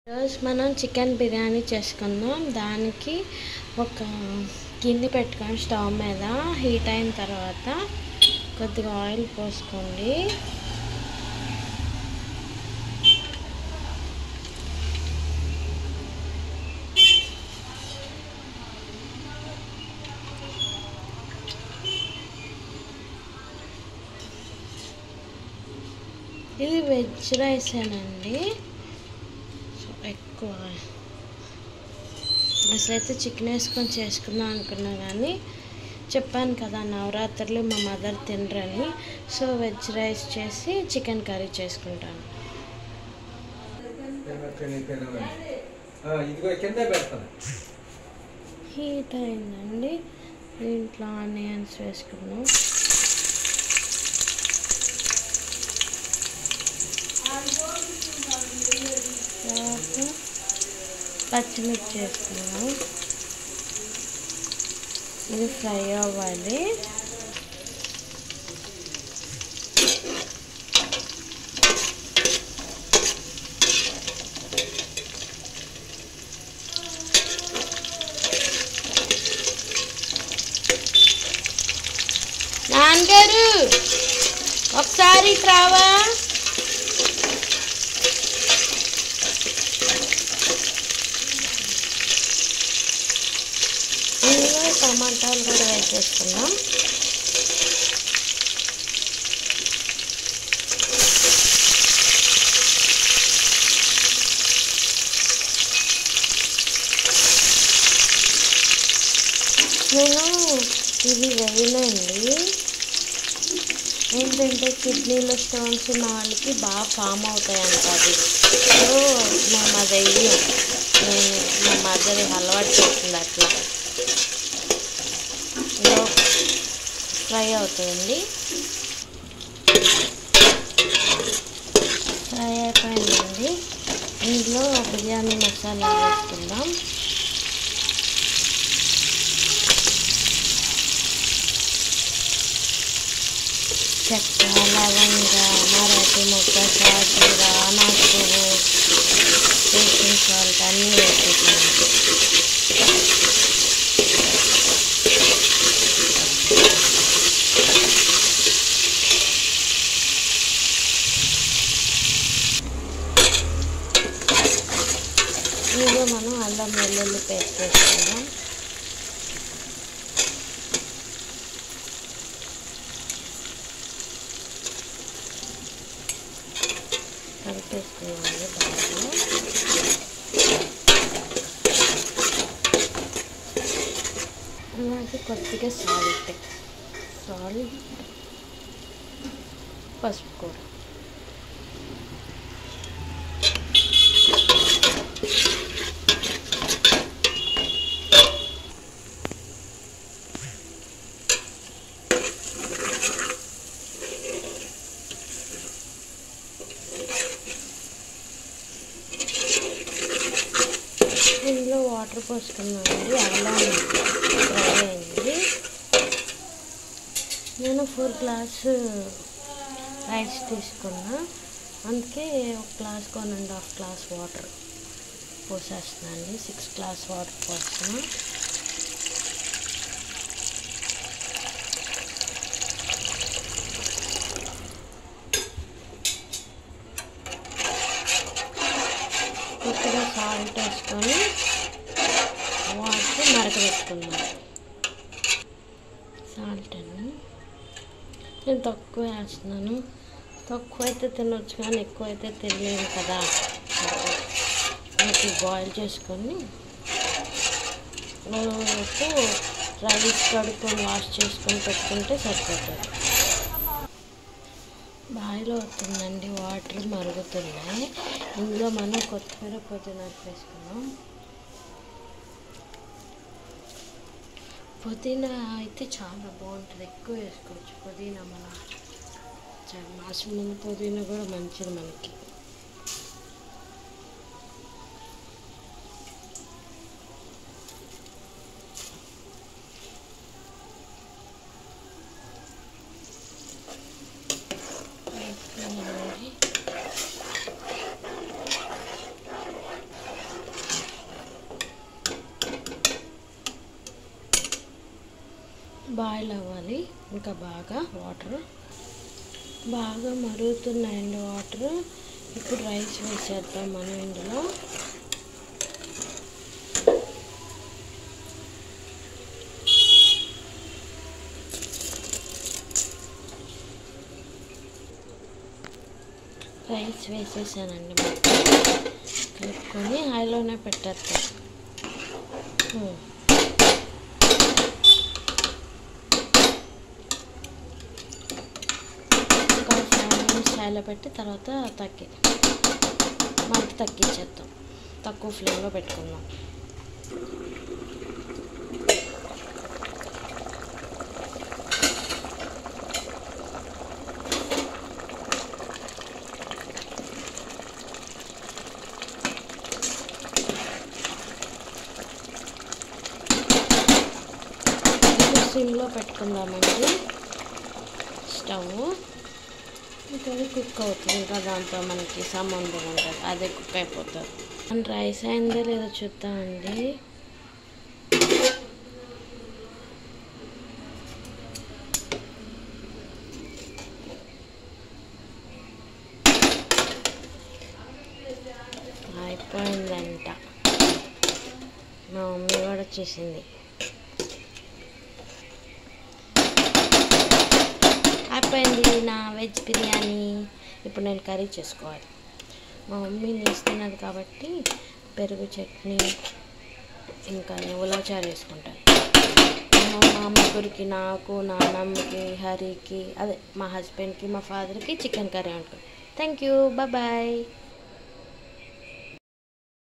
ఈరోజు మనం చికెన్ బిర్యానీ చేసుకుందాం దానికి ఒక గిన్నె పెట్టుకొని స్టవ్ మీద హీట్ అయిన తర్వాత కొద్దిగా ఆయిల్ పోసుకోండి ఇది వెజ్ రైసేనండి సో ఎక్కువ అసలు అయితే చికెన్ వేసుకొని చేసుకుందాం అనుకున్నా కానీ చెప్పాను కదా నవరాత్రులు మా మదర్ తినరని సో వెజ్ రైస్ చేసి చికెన్ కర్రీ చేసుకుంటాను ఇదిగో కింద పెడతాను హీట్ అయిందండి దీంట్లో ఆనియన్స్ వేసుకున్నాం తర్వాత పచ్చిమిర్చి వేసుకున్నాం ఇది ఫ్రై అవ్వాలి నాన్నగారు ఒకసారి ఇటు రావా ఇందులో టమాటాలు కూడా వేసేసుకున్నాం నేను ఇది వేయనండి ఏంటంటే కిడ్నీలో స్టోన్స్ ఉన్న వాళ్ళకి బాగా ఫామ్ అవుతాయి అంట అది సో మేము అది వెయ్యం నేను మా మదర్ అలవాటు చేస్తుంది అట్లా ఇందులో ఫ్రై అవుతుంది ఫ్రై అయిపోయిందండి ఇందులో బిర్యానీ మసాలా వేసుకుందాం చెక్క లవంగ మరాఠీ మొక్క సాజీర అనాసు టేస్టింగ్ సాల్ట్ అన్నీ వేసుకుంటాను ఇందులో మనం అల్లం వెల్లుల్లి పేస్ట్ వేసుకుందాం కలిపేసుకోవాలి బాగా అలాగే కొద్దిగా సాల్ట్ సాల్ట్ పసుపు కూడా ఇందులో వాటర్ పోసుకున్నామండి అల్లం ఫ్రై అయింది నేను ఫోర్ గ్లాస్ రైస్ తీసుకున్నా అందుకే ఒక glass one and half glass water పోసేస్తున్నాను సిక్స్ గ్లాస్ వాటర్ పోస్తున్నా కొద్దిగా సాల్ట్ వేసుకొని వాటర్ మరకబెట్టుకుందాం సాల్ట్ అండి నేను తక్కువ వేస్తున్నాను తక్కువ అయితే తినొచ్చు కానీ ఎక్కువ అయితే తినలేము కదా అది బాయిల్ చేసుకొని ఉప్పు రైస్ కడుక్కొని వాష్ చేసుకొని పెట్టుకుంటే సరిపోతుంది బాయిల్ అవుతుందండి వాటర్ మరుగుతున్నాయి ఇందులో మనం కొత్తిమీర పుదీనా వేసుకున్నాం పుదీనా అయితే చాలా బాగుంటుంది ఎక్కువ వేసుకోవచ్చు పుదీనా మన చాలా మాసం ముందు పుదీనా కూడా మంచిది మనకి బాయిల్ అవ్వాలి ఇంకా బాగా వాటర్ బాగా మరుగుతున్నాయండి వాటర్ ఇప్పుడు రైస్ వేసేద్దాం మనం ఇందులో రైస్ వేసేసానండి మొత్తం కలుపుకొని హైలోనే పెట్టేస్తాం ఉమ్. ఒక ఫైవ్ మినిట్స్ హైలో పెట్టి తర్వాత తగ్గి మంట తగ్గించేద్దాం తక్కువ ఫ్లేమ్లో పెట్టుకుందాం సిమ్లో పెట్టుకుందామండి స్టవ్ ఇంకా అది కుక్ అవుతుంది ఇంకా దాంతో మనకి సంబంధం ఉంటుంది అదే కుక్ అయిపోతుంది మన రైస్ అయిందో లేదో చూద్దామండి అయిపోయిందంట మా మమ్మీ కూడా వచ్చేసింది అయిపోయింది నా వెజ్ బిర్యానీ ఇప్పుడు నేను కర్రీ చేసుకోవాలి మా మమ్మీ నేస్తున్నది కాబట్టి పెరుగు చట్నీ ఇంకా ఉలవచారు వేసుకుంటాను మా మా ముగ్గురికి నాకు నాన్నమ్మకి హరికి అదే మా హస్బెండ్కి మా ఫాదర్కి చికెన్ కర్రీ ఉంటుంది థ్యాంక్ యూ బాయ్